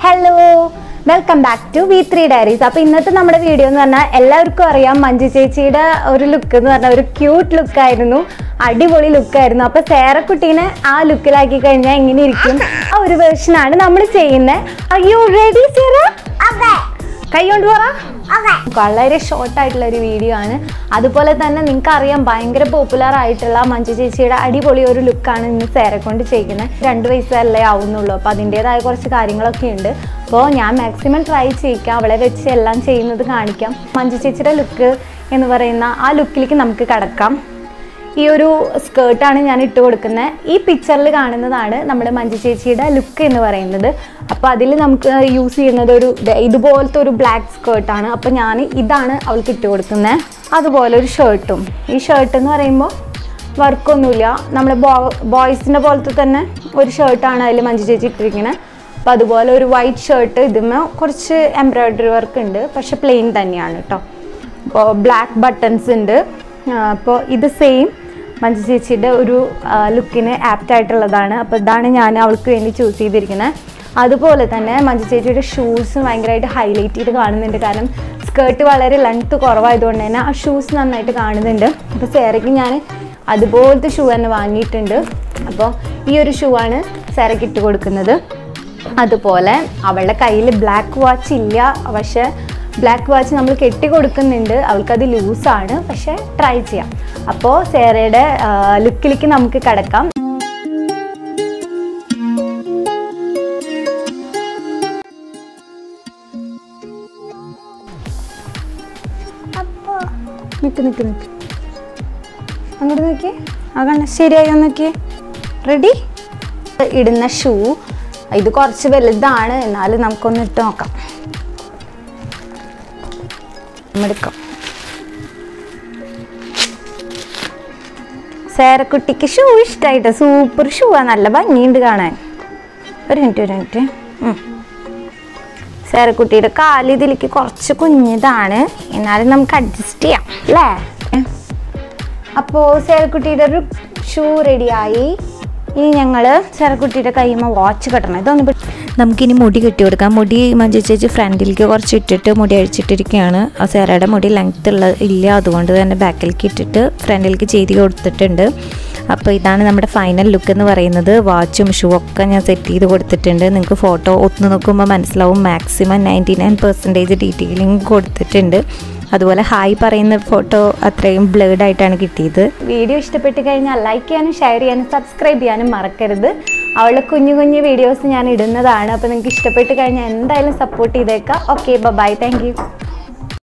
Hello welcome back to V three diaries അപ്പോൾ ഇന്നത്തെ നമ്മുടെ വീഡിയോ എന്ന് പറഞ്ഞാൽ എല്ലാവർക്കും അറിയാം മഞ്ജു ചേച്ചിയുടെ ഒരു ലുക്ക് എന്ന് പറഞ്ഞാൽ ഒരു ക്യൂട്ട് ലുക്കായിരുന്നു അടിപൊളി ലുക്കായിരുന്നു അപ്പോൾ സേറക്കുട്ടീനെ ആ ലുക്കിലാക്കി കഴിഞ്ഞാൽ എങ്ങനെ ഇരിക്കും ആ ഒരു വേർഷനാണ് നമ്മൾ ചെയ്യുന്നത് അയ്യോ റെഡി സേറ കൈ കൊണ്ട് പറ വളരെ ഷോർട്ട് ആയിട്ടുള്ള ഒരു വീഡിയോ ആണ് അതുപോലെ തന്നെ നിങ്ങൾക്ക് അറിയാം ഭയങ്കര പോപ്പുലർ ആയിട്ടുള്ള മഞ്ജു ചേച്ചിയുടെ അടിപൊളി ഒരു ലുക്കാണ് ഇന്ന് സേരെ കൊണ്ട് ചെയ്യുന്നത് രണ്ട് വയസ്സല്ലേ ആവുന്നുള്ളൂ അപ്പോൾ അതിൻ്റെതായ കുറച്ച് കാര്യങ്ങളൊക്കെ ഉണ്ട് അപ്പോൾ ഞാൻ മാക്സിമം ട്രൈ ചെയ്യിക്കാം അവളെ വെച്ച് എല്ലാം ചെയ്യുന്നത് കാണിക്കാം മഞ്ജു ചേച്ചിയുടെ ലുക്ക് എന്ന് പറയുന്ന ആ ലുക്കിലേക്ക് നമുക്ക് കടക്കാം ഈ ഒരു സ്കേർട്ടാണ് ഞാൻ ഇട്ട് കൊടുക്കുന്നത് ഈ പിക്ചറിൽ കാണുന്നതാണ് നമ്മുടെ മഞ്ജു ചേച്ചിയുടെ ലുക്ക് എന്ന് പറയുന്നത് അപ്പോൾ അതിൽ നമുക്ക് യൂസ് ചെയ്യുന്നത് ഒരു ദേ ഇതുപോലത്തെ ഒരു ബ്ലാക്ക് സ്കേർട്ടാണ് അപ്പോൾ ഞാൻ ഇതാണ് അവൾക്ക് ഇട്ട് കൊടുക്കുന്നത് അതുപോലെ ഒരു ഷർട്ടും ഈ ഷർട്ട് എന്ന് പറയുമ്പോൾ വർക്കൊന്നുമില്ല നമ്മുടെ ബോ ബോയ്സിൻ്റെ പോലത്തെ തന്നെ ഒരു ഷർട്ടാണ് അതിൽ മഞ്ജു ചേച്ചി ഇട്ടിരിക്കുന്നത് അപ്പോൾ അതുപോലെ ഒരു വൈറ്റ് ഷർട്ട് ഇതിന്മേ കുറച്ച് എംബ്രോയ്ഡറി വർക്ക് ഉണ്ട് പക്ഷെ പ്ലെയിൻ തന്നെയാണ് കേട്ടോ അപ്പോൾ ബ്ലാക്ക് ബട്ടൺസ് ഉണ്ട് അപ്പോൾ ഇത് സെയിം മഞ്ജു ചേച്ചിയുടെ ഒരു ലുക്കിന് ആപ്റ്റ് ആയിട്ടുള്ളതാണ് അപ്പോൾ ഇതാണ് ഞാൻ അവൾക്ക് വേണ്ടി ചൂസ് ചെയ്തിരിക്കുന്നത് അതുപോലെ തന്നെ മഞ്ജു ചേച്ചിയുടെ ഷൂസ് ഭയങ്കരമായിട്ട് ഹൈലൈറ്റ് ചെയ്ത് കാണുന്നുണ്ട് കാരണം സ്കേർട്ട് വളരെ ലെങ്ത്ത് കുറവായതുകൊണ്ട് തന്നെ ആ ഷൂസ് നന്നായിട്ട് കാണുന്നുണ്ട് അപ്പോൾ സേരയ്ക്ക് ഞാൻ അതുപോലത്തെ ഷൂ തന്നെ വാങ്ങിയിട്ടുണ്ട് അപ്പോൾ ഈ ഒരു ഷൂ ആണ് സേരയ്ക്ക് ഇട്ട് കൊടുക്കുന്നത് അതുപോലെ അവളുടെ കയ്യിൽ ബ്ലാക്ക് വാച്ച് ഇല്ല പക്ഷെ ബ്ലാക്ക് വാച്ച് നമ്മൾ കെട്ടി കൊടുക്കുന്നുണ്ട് അവൾക്കത് ലൂസാണ് പക്ഷെ ട്രൈ ചെയ്യാം അപ്പോൾ സേറയുടെ ലുക്കിലേക്ക് നമുക്ക് കിടക്കാം നിക്ക് നിക്ക് നിക്ക് അങ്ങോട്ട് നോക്കിയേ ആ കണ്ണ ശരിയായോ നോക്കിയേ റെഡി ഇടുന്ന ഷൂ ഇത് കുറച്ച് വലുതാണ് എന്നാലും നമുക്കൊന്ന് ഇട്ട് നോക്കാം എടുക്കാം സേരക്കുട്ടിക്ക് ഷൂ ഇഷ്ടമായിട്ട് സൂപ്പർ ഷൂ ആ നല്ല ഭംഗിയുണ്ട് കാണാൻ ഒരു മിനിറ്റ് ഒരു മിനിറ്റ് ഉം. സേരക്കുട്ടിയുടെ കാല് ഇതിലേക്ക് കുറച്ച് കുഞ്ഞിതാണ് എന്നാലും നമുക്ക് അഡ്ജസ്റ്റ് ചെയ്യാം അല്ലേ അപ്പോൾ സേരക്കുട്ടിയുടെ ഒരു ഷൂ റെഡിയായി ഇനി ഞങ്ങൾ സേരക്കുട്ടിയുടെ കൈമ വാച്ച് കെട്ടണം ഇതൊന്ന് പിടി- നമുക്കിനി മുടി കെട്ടി കൊടുക്കാം മുടി മഞ്ജു ചേച്ചി ഫ്രണ്ടിലേക്ക് കുറച്ച് ഇട്ടിട്ട് മുടി അഴിച്ചിട്ടിരിക്കുകയാണ് ആ സേറയുടെ മുടി ലെങ്ത് ഉള്ള ഇല്ല അതുകൊണ്ട് തന്നെ ബാക്കിലേക്ക് ഇട്ടിട്ട് ഫ്രണ്ടിലേക്ക് ചെയ്ത് കൊടുത്തിട്ടുണ്ട് അപ്പോൾ ഇതാണ് നമ്മുടെ ഫൈനൽ ലുക്ക് എന്ന് പറയുന്നത് വാച്ചും ഷൂ ഒക്കെ ഞാൻ സെറ്റ് ചെയ്ത് കൊടുത്തിട്ടുണ്ട് നിങ്ങൾക്ക് ഫോട്ടോ ഒത്തു നോക്കുമ്പോൾ മനസ്സിലാവും maximum ninety nine percentage detailing കൊടുത്തിട്ടുണ്ട് അതുപോലെ ഹായ് പറയുന്ന ഫോട്ടോ അത്രയും ബ്ലേഡ് ആയിട്ടാണ് കിട്ടിയത് വീഡിയോ ഇഷ്ടപ്പെട്ട് കഴിഞ്ഞാൽ ലൈക്ക് ചെയ്യാനും ഷെയർ ചെയ്യാനും സബ്സ്ക്രൈബ് ചെയ്യാനും മറക്കരുത് അവളുടെ കുഞ്ഞു കുഞ്ഞു വീഡിയോസ് ഞാൻ ഇടുന്നതാണ് അപ്പോൾ നിങ്ങൾക്ക് ഇഷ്ടപ്പെട്ട് കഴിഞ്ഞാൽ എന്തായാലും സപ്പോർട്ട് ചെയ്തേക്കാം ഓക്കെ ബൈ താങ്ക് യു